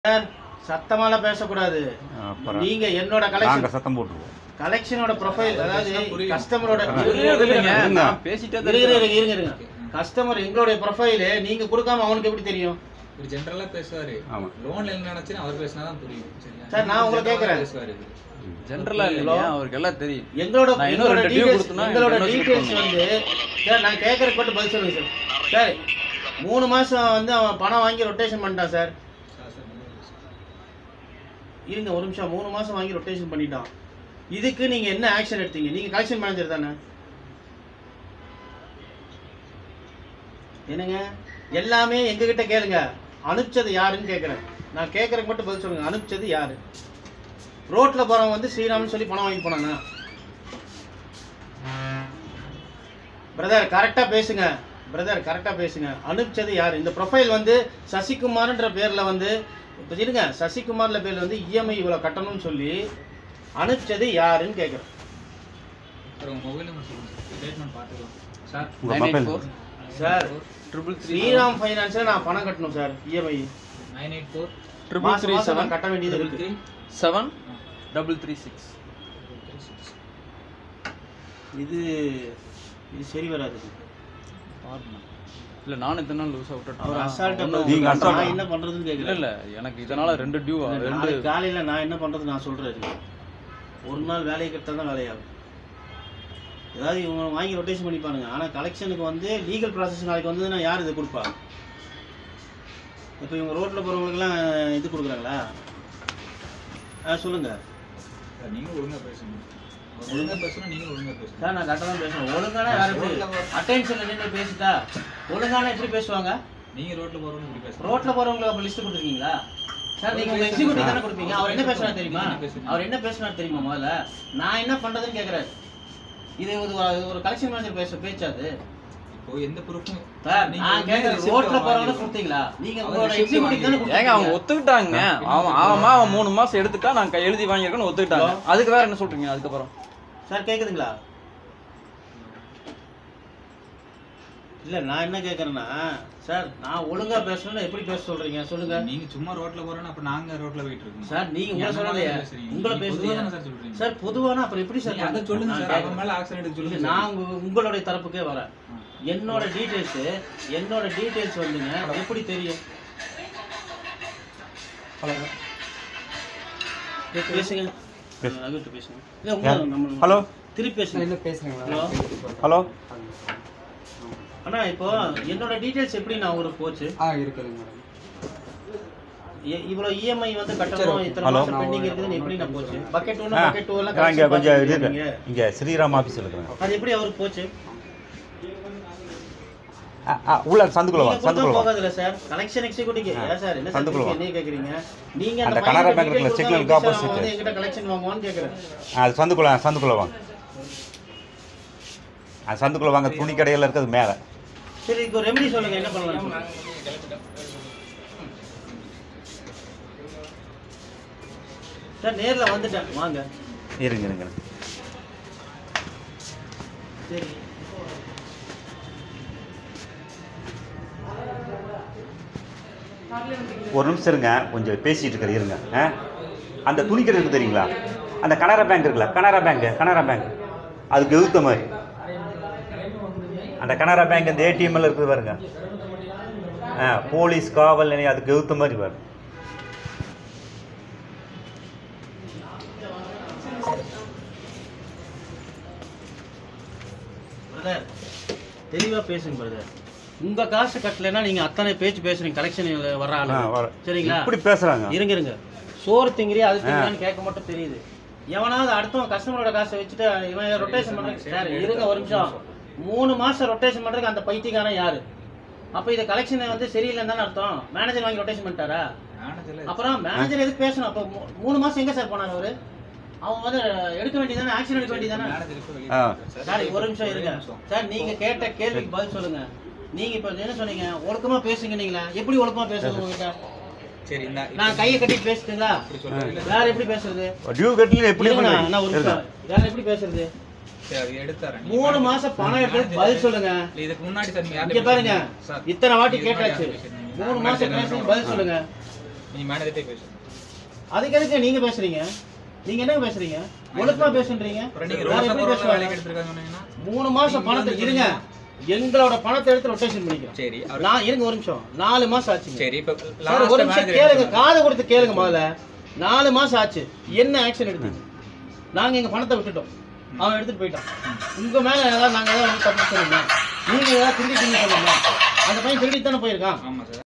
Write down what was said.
Sir சத்தமாலாம் பேசக்கூடாது அப்புறம் நீங்க என்னோட நாங்க கலெக்ஷன் சத்தம் போட்டுருவோம் கலெக்ஷனோட ப்ரொஃபைல் அதாவது புரியும். கஸ்டமரோட புரியும். இருங்க. நான் பேசிட்டே தான் இருங்க இருக்கேன். இருங்க இருங்க கஸ்டமர் எங்களுடைய ப்ரொஃபைல் நீங்க கொடுக்காம அவனுக்கு எப்படி தெரியும் இவர் ஜெனரலா பேசுவாரு ஆமா. லோன்ல என்ன நினைச்சுன்னு அவர் பேசினா தான் புரியும் சரியா? சார், நான் உங்களை general ஆ கேட்கிறேன். பேசுவாரு இவரு. ஜென்ரலா இல்லையா அவருக்கு எல்லாம் தெரியும் எங்களோட நான் இன்னும் எங்களோட ரெண்டு due டீடைல்ஸ் கொடுத்தனா எங்களோட என்ன டீடைல்ஸ் சொல்லணும்? வந்து சார் நான் கேட்கறதுக்கு மட்டும் பதில் சொல்லுங்க சார் சார் மூணு மாசம் வந்து அவன் பணம் வாங்கி ரொட்டேஷன் பண்ணிட்டான் சார் சார், சார், நீங்க பேசுங்க. இருங்க ஒரு நிமிஷம் மூணு மாசம் வாங்கி ரொட்டேஷன் பண்ணிட்டான் இதுக்கு நீங்க என்ன ஆக்ஷன் எடுத்தீங்க நீங்க கலெக்ஷன் மேனேஜர் தானே என்னங்க எல்லாமே எங்ககிட்ட கேளுங்க அனுப்பிச்சது யாருன்னு கேட்குறேன் நான் கேட்கறதுக்கு மட்டும் பதில் சொல்லுங்க அனுப்பிச்சது யாரு ரோட்ல போறவன் வந்து ஸ்ரீராம்னு சொல்லி பணம் வாங்கி போனானா பிரதர் கரெக்டா பேசுங்க பிரதர் கரெக்டா பேசுங்க அனுப்பிச்சது யாரு இந்த ப்ரொஃபைல் வந்து சசிகுமார்ன்ற பேர்ல வந்து இப்போ இருங்க சசிகுமார்ல பேர்ல வந்து இஎம்ஐ இவ்வளவு கட்டணும்னு சொல்லி அனுப்பிச்சது யாருன்னு கேட்குறேன் சார், உங்க mobile number சொல்லுங்க சார். statement பார்த்துக்கலாம். சார், உங்க nine eight mobile four sir triple three Sriram ஃபைனான்ஸ்ல நான் பணம் கட்டணும் சார் இஎம்ஐ 984 ட்ரிபிள் மாசம் த்ரீ மாசம் செவன் நான் கட்ட வேண்டியது double இருக்கு three seven double three six double three six. இது இது சரி வராது இல்ல நானும் இத்தனை நாள் லூஸ் அவர் அசால்ட்டா அவுட் நீங்க நான் assault- என்ன பண்றதுன்னு இல்ல கேக்குறேன் இல்ல எனக்கு இதனால ரெண்டு டியூ ரெண்டு நாளைக்கு காலையில நான் என்ன பண்றது நான் சொல்றேன் ஒரு நாள் வேலையை கட்டா தான் வேலையாகும் ஏதாவது இவங்க வாங்கி ரொட்டேஷன் பண்ணிப்பானுங்க ஆனா கலெக்ஷனுக்கு வந்து லீகல் ப்ராசஸ் நாளைக்கு வந்ததுன்னா யார் இது கொடுப்பா இப்போ இவங்க ரோட்ல போறவங்களுக்குலாம் இது கொடுக்குறாங்களா ஆ சொல்லுங்க சார், நீங்க ஒழுங்கா பேசுங்க அவர் ஒழுங்கா பேசணும் நீங்க ஒழுங்கா பேசுங்க சார் நான் கரெக்டாக தான் பேசுறேன் ஒழுங்கான யாருக்கு அட்டென்ஷன்ல நின்று பேசிட்டா ஒழுங்கான எப்படி பேசுவாங்க நீங்க ரோட்ல போறவங்க இப்படி பேசுங்க ரோட்ல போறவங்களுக்கு அப்ப லிஸ்ட் கொடுத்துருக்கீங்களா சார் நீங்க உங்க எக்ஸிக்யூட்டிவ் தானே கொடுப்பீங்க அவர் என்ன பேசுறாரு தெரியுமா நீங்க என்ன பேசுறீங்க? அவர் என்ன பேசுறாரு தெரியுமா முதல்ல நான் என்ன பண்றதுன்னு கேக்குறாரு இது ஒரு இது ஒரு கலெக்ஷன் மேனேஜர் பேச பேச்சா அது இப்போ எந்த ப்ரூஃபும் சார் நான் கேக்குறேன் ரோட்ல போறவங்க கொடுத்தீங்களா நீங்க உங்களோட எக்ஸிக்யூட்டிவ் தானே ஏங்க அவங்க கொடுத்தீங்க ஒத்துக்கிட்டாங்க அவன் ஆமா அவன் மூணு மாசம் எடுத்துட்டா நான் கை எழுதி வாங்கியிருக்கேன்னு ஒத்துக்கிட்டாங்க அதுக்கு வேற என்ன சொல்றீங்க அதுக்கப்புறம் சார் கேக்குதுங்களா இல்ல நான் என்ன கேக்குறேன்னா சார் நான் ஒழுங்கா பேசணும்னு எப்படி பேச சொல்றீங்க சொல்லுங்க நீங்க சும்மா ரோட்ல போறேன்னா அப்ப நாங்க ரோட்ல போயிட்டு இருக்கோம் சார் நீங்க உங்களை என்ன சொல்லலையா மாதிரி பேசுறீங்க? உங்களை நீங்க பேசுறீங்க பொதுவா தானே சார் சொல்றீங்க? சார் பொதுவான அப்புறம் எப்படி சார் நீங்க அதை சொல்லுங்க நான் சார் அவன் கேக்குறேன். மேல ஆக்ஷன் எடுக்க இல்ல, சொல்லுங்க நான் உங்க- உங்களுடைய தரப்புக்கே வரேன் என்னோட டீடைல்ஸ் என்னோட டீடைல்ஸ் வந்துங்க எப்படி தெரியும் ஏய், பேசுங்க ரகுட்ட பேசுங்க இல்ல, உங்க- யார்? நம்ம- ஹலோ திருப்பி பேசுங்க ஹலோ ஹலோ அண்ணா இப்போ என்னோட டீடைல்ஸ் எப்படி நான் உங்களுக்கு போச்சு ஆ இருக்குதுங்க மேடம் இ- இவ்வளவு இஎம்ஐ வந்து கட்டணும் இத்தனை ஹலோ. மாசம் பெண்டிங் இருக்குதுன்னு எப்படி நான் போச்சு பக்கெட் ஒன்று ஆ பக்கெட் டூ எல்லாம் நான் இங்கே collection கொஞ்சம் பார்த்துட்டு இது இருக்கீங்க. இங்கே ஸ்ரீராம் ஆஃபீஸில் இருக்கிறேன் அது எப்படி அவருக்கு போச்சு ஆ, ஆ, உள்ள சந்துக்குள்ள வா நீங்க கொடுத்தா சந்துக்குள்ள வா போகாதுல்ல சார் கலெக்ஷன் எக்ஸிக்யூட்டிவ் ஏன் சார் என்ன சார் சந்துக்குள்ள வா. என்ன கேக்குறீங்க நீங்க அந்த அந்த கனரா பையன்கிட்ட பேங்க் detail இருக்குல்ல, கொடுத்தா signal எப்படி சார் opposite. அவன் வந்து என்கிட்ட கலெக்ஷன் வாங்குவான்னு கேக்குறேன் ஆ, அது சந்துக்குள்ள சந்துக்குள்ள வாங்க ஆ சந்துக்குள்ள வாங்க துணி கடையில் இருக்கிறது மேலே சரி இதுக்கு ஒரு ரெமெடி சொல்லுங்க என்ன பண்ணலாம் சார் நேர்ல வந்துட்டேன் வாங்க இருங்க இருங்க சரி ஒரு நிமிஷம் இருங்க கொஞ்சம் பேசிட்டு இருக்கிற இருங்க ஆ அந்த துணி கடை இருக்கு தெரியுங்களா அந்த கனரா பேங்க் இருக்குல்ல கனரா பேங்க் கனரா பேங்க் அதுக்கு எதிர்த்த மாதிரி அந்த கனரா பேங்க் அந்த ஏடிஎம்ல இருக்குது பாருங்க ஆ போலீஸ் காவல் நிலையம் அதுக்கு எதிர்த்த மாதிரி பாருங்க பிரதர் தெளிவா பேசுங்க பிரதர் உங்க காசு கட்டலைன்னா நீங்க அத்தனை பேச்சு பேசுறீங்க கலெக்ஷன் வர்ற ஆளு ஆ, வர- சரிங்களா இப்படி பேசுறாங்க இருங்க இருங்க சோறு திங்கிறியா அது திங்கிறான்னு கேட்க மட்டும் தெரியுது எவனாவது அடுத்தவன் கஸ்டமரோட காசை வச்சுட்டு இவன் ரொட்டேஷன் பண்றதுக்கு சார் இருங்க ஒரு நிமிஷம் மூணு மாசம் ரொட்டேஷன் பண்றதுக்கு அந்த பைத்தியக்காரன் யாரு அப்ப இது கலெக்ஷன் வந்து சரியில்லைன்னு தானே அர்த்தம் மேனேஜர் வாங்கி ரொட்டேஷன் பண்ணிட்டாரா மேனேஜர்ல அப்புறம் மேனேஜர் எதுக்கு பேசணும் அப்ப மூ- மூணு மாசம் எங்க சார் போனாரு அவரு அவன் வந்து எடுக்க வேண்டியதானே ஆக்ஷன் எடுக்க வேண்டியதானே மேனேஜர் இப்ப வெளிய ஆ. போயிட்டாரு சார். சார் ஒரு நிமிஷம் இருங்க சார் நீங்க கேட்ட கேள்விக்கு பதில் சொல்லுங்க நீங்க இப்ப என்ன சொன்னீங்க ஒழுக்கமா பேசுங்க நீங்களா எப்படி ஒழுக்கமா பேசுறது உங்ககிட்ட சரி இந்த நான் கையை கட்டிட்டு பேசுட்டுங்களா இப்படி சொல்றீங்க வேற எப்படி பேசுறது டியூ கட்டில எப்படி இருங்க, பண்ணுவீங்க? நான் ஒரு இருங்க. நிமிஷம். வேற எப்படி பேசுறது சரி அது எடுத்தாரேன் மூணு மாசம் பணம் எடுத்து பதில் சொல்லுங்க இதுக்கு முன்னாடி சார் நீங்க இங்க பாருங்க சார் இத்தனை வாட்டி இதுக்கு முன்னாடி கேட்டாச்சு யார்கிட்ட பேசுனீங்க? மூணு மாசம் மேனேஜர் பேசுங்க பதில் சொல்லுங்க நீ மேனேஜர்ட்டே பேசு அதுக்கு எதுக்கு நீங்க பேசுறீங்க நீங்க என்ன பேசுறீங்க ஒழுக்கமா பேசுன்றீங்க அப்புறம் நீங்க வேற ரோசா எப்படி பொருள் பேசுவாங்க? வேலைக்கு எடுத்திருக்காங்க சொன்னீங்கன்னா மூணு மாசம் பணத்தை இருங்க எங்களோட பணத்தை எடுத்து ரொட்டேஷன் பண்ணிக்கிறோம் சரி அவர் நான் இருங்க ஒரு நிமிஷம் நாலு மாசம் ஆச்சுங்க சரி இப்போ சார் ஒரு நிமிஷம் கேளுங்க காது கொடுத்து கேளுங்க முதல்ல நாலு மாசம் ஆச்சு என்ன ஆக்ஷன் எடுத்தீங்க நாங்க எங்க பணத்தை விட்டுட்டோம் அவன் எடுத்துட்டு போயிட்டான் உங்க மேல ஏதாவது நாங்க ஏதாவது வந்து தப்பு சொன்னோமா நீங்க ஏதாவது திருடி திருடி சொன்னோமா அந்த பையன் திருடி தானே போயிருக்கான் ஆமா சார்